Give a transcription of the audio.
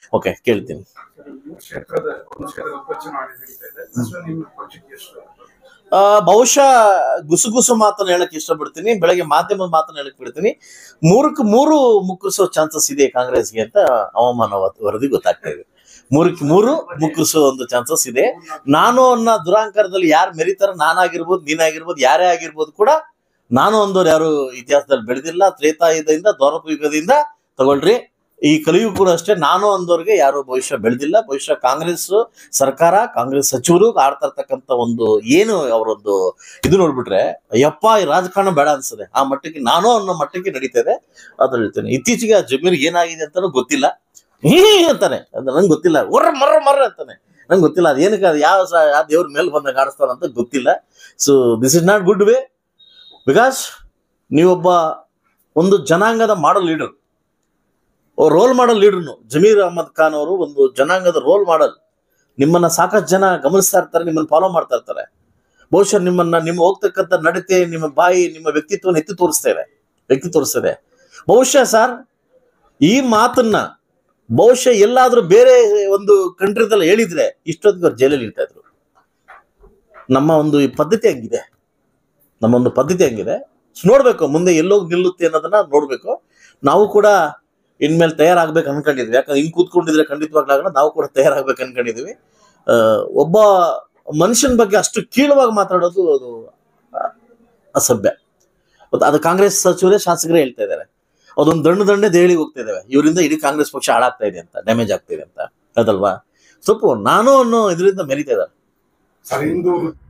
okay ಕೇಳ್ತೀನಿ ಕ್ಷೇತ್ರದ ಒಂದು ಕ್ಷೇತ್ರದ ಉಪಚುನಾವಣೆ ನಡೀತಾ ಇದೆ ಅಷ್ಟು ನಿಮ್ಮ ಪಕ್ಷಕ್ಕೆ ಎಷ್ಟು ಆ, ಬಹುಶಃ ಗುಸುಗುಸು ಮಾತನ್ನ ಹೇಳಕ್ ಇಷ್ಟಪಡ್ತೀನಿ ಬೆಳಗ್ಗೆ ಮಾಧ್ಯಮದ ಮಾತನ್ನ ಹೇಳಕ್ ಬಿಡ್ತೀನಿ ಮೂರಕ್ಕೆ ಮೂರು ಮುಕ್ಕರಿಸೋ ಚಾನ್ಸಸ್ ಇದೆ ಕಾಂಗ್ರೆಸ್ಗೆ ಅಂತ ಹವಾಮಾನ ವತ್- ವರದಿ ಗೊತ್ತಾಗ್ತಾ ಇದೆ ಮೂರಕ್ಕೆ ಮೂರು ಮುಕ್ಕರಿಸೋ ಒಂದು ಚಾನ್ಸಸ್ ಇದೆ ನಾನು ಅನ್ನೋ ದುರಾಂಕಾರದಲ್ಲಿ ಯಾರು ಮೆರಿತಾರ ನಾನಾಗಿರ್ಬೋದು ನೀನಾಗಿರ್ಬೋದು ಯಾರೇ ಆಗಿರ್ಬೋದು ಕೂಡ ನಾನು ಅಂದವ್ರು ಯಾರು ಇತಿಹಾಸದಲ್ಲಿ ಬೆಳೆದಿಲ್ಲ ತ್ರೇತಾಯುಗದಿಂದ ದ್ವಾರಪ ಯುಗದಿಂದ ತಗೊಳ್ರಿ ಈ ಕಲಿಯು ಕೂಡ ಅಷ್ಟೇ ನಾನು ಅಂದವ್ರಿಗೆ ಯಾರು ಭವಿಷ್ಯ ಬೆಳೆದಿಲ್ಲ ಬಹುಶಃ ಕಾಂಗ್ರೆಸ್ ಸರ್ಕಾರ ಕಾಂಗ್ರೆಸ್ ಸಚಿವರು ಆಡ್ತಾ ಇರ್ತಕ್ಕಂಥ ಒಂದು ಏನು ಅವರೊಂದು ಇದು ನೋಡ್ಬಿಟ್ರೆ ಅಯ್ಯಪ್ಪ ಈ ರಾಜಕಾರಣ ಬೇಡ ಅನ್ಸದೆ ಆ ಮಟ್ಟಕ್ಕೆ ನಾನು ಅನ್ನೋ ಮಟ್ಟಕ್ಕೆ ನಡೀತಾ ಇದೆ ಅದು ಹೇಳ್ತೇನೆ ಇತ್ತೀಚೆಗೆ ಆ ಜಮೀರ್ ಏನಾಗಿದೆ ಅಂತಾನು ಗೊತ್ತಿಲ್ಲ ಹೀ ಅಂತಾನೆ ಅದು ನಂಗೆ ಗೊತ್ತಿಲ್ಲ ಒರ್ರ ಮರ್ರ ಮರ್ರ ಅಂತಾನೆ ನಂಗೆ ಗೊತ್ತಿಲ್ಲ ಅದು ಏನಕ್ಕೆ ಅದು ಯಾವ ಸ- ಯಾವ ದೇವ್ರ ಮೇಲೆ ಬಂದಾಗ ಆಡಿಸ್ತಾರಂತ ಗೊತ್ತಿಲ್ಲ so this is not good way because ನೀವೊಬ್ಬ ಒಂದು ಜನಾಂಗದ ಮಾಡಲ್ ಲೀಡರ್ ರೋಲ್ ಮಾಡಲ್ ಲೀಡರ್ನು ಜಮೀರ್ ಅಹಮದ್ ಖಾನ್ ಅವರು ಒಂದು ಜನಾಂಗದ ರೋಲ್ ಮಾಡಲ್ ನಿಮ್ಮನ್ನ ಸಾಕಷ್ಟು ಜನ ಗಮನಿಸ್ತಾ ಇರ್ತಾರೆ ನಿಮ್ಮನ್ನ ಫಾಲೋ ಮಾಡ್ತಾ ಇರ್ತಾರೆ ಬಹುಶಃ ನಿಮ್ಮನ್ನ ನಿಮ್ಮ ಹೋಗ್ತಕ್ಕಂಥ ನಡತೆ ನಿಮ್ಮ ಬಾಯಿ ನಿಮ್ಮ ವ್ಯಕ್ತಿತ್ವನ ಎತ್ತಿ ತೋರಿಸ್ತಾ ಇದೆ ವ್ಯಕ್ತಿ ತೋರಿಸ್ತಾ ಇದೆ ಬಹುಶಃ ಸರ್ ಈ ಮಾತನ್ನ ಬಹುಶಃ ಎಲ್ಲಾದ್ರೂ ಬೇರೆ ಒಂದು ಕಂಟ್ರಿದಲ್ಲಿ ಹೇಳಿದ್ರೆ ಇಷ್ಟೊತ್ತಿಗೆ ಅವ್ರು ಜೈಲಲ್ಲಿ ಇರ್ತಾ ಇದ್ರು ನಮ್ಮ ಒಂದು ಈ ಪದ್ಧತಿ ಹಂಗಿದೆ ನಮ್ಮ ಒಂದು ಪದ್ಧತಿ ಹಂಗಿದೆ ನೋಡ್ಬೇಕು ಮುಂದೆ ಎಲ್ಲೋಗಿ ನಿಲ್ಲುತ್ತೆ ಅನ್ನೋದನ್ನ ನೋಡ್ಬೇಕು ನಾವು ಕೂಡ ಇನ್ಮೇಲೆ ತಯಾರಾಗ್ಬೇಕು ಅನ್ಕೊಂಡಿದ್ವಿ ಯಾಕಂದ್ರೆ ಹಿಂಗ್ ಕೂತ್ಕೊಂಡಿದ್ರೆ ಖಂಡಿತವಾಗ್ಲಾಗಲ್ಲ ನಾವು ಕೂಡ ತಯಾರಾಗ್ಬೇಕು ಅನ್ಕೊಂಡಿದ್ವಿ ಆ, ಒಬ್ಬ ಮನುಷ್ಯನ ಬಗ್ಗೆ ಅಷ್ಟು ಕೀಳವಾಗಿ ಮಾತಾಡೋದು ಅದು ಆ, ಅಸಭ್ಯ ಮತ್ತು ಅದು ಕಾಂಗ್ರೆಸ್ ಸಚಿವರೇ ಶಾಸಕರೇ ಹೇಳ್ತಾ ಇದ್ದಾರೆ ಅದೊಂದು ದಂಡ ದಂಡೆ ದೆಹಲಿಗೆ ಹೋಗ್ತಾ ಇದಾವೆ ಇವರಿಂದ ಇಡೀ ಕಾಂಗ್ರೆಸ್ ಪಕ್ಷ ಹಾಳಾಗ್ತಾ ಇದೆ ಅಂತ ಡ್ಯಾಮೇಜ್ ಆಗ್ತಾ ಇದೆ ಅಂತ ಅದಲ್ವಾ ಸ್ವಲ್ಪ ನಾನು ಅನ್ನೋ ಇದರಿಂದ ಮೆರಿತಾ ಇದ್ದಾರೆ ಸರ್ ಇಂದು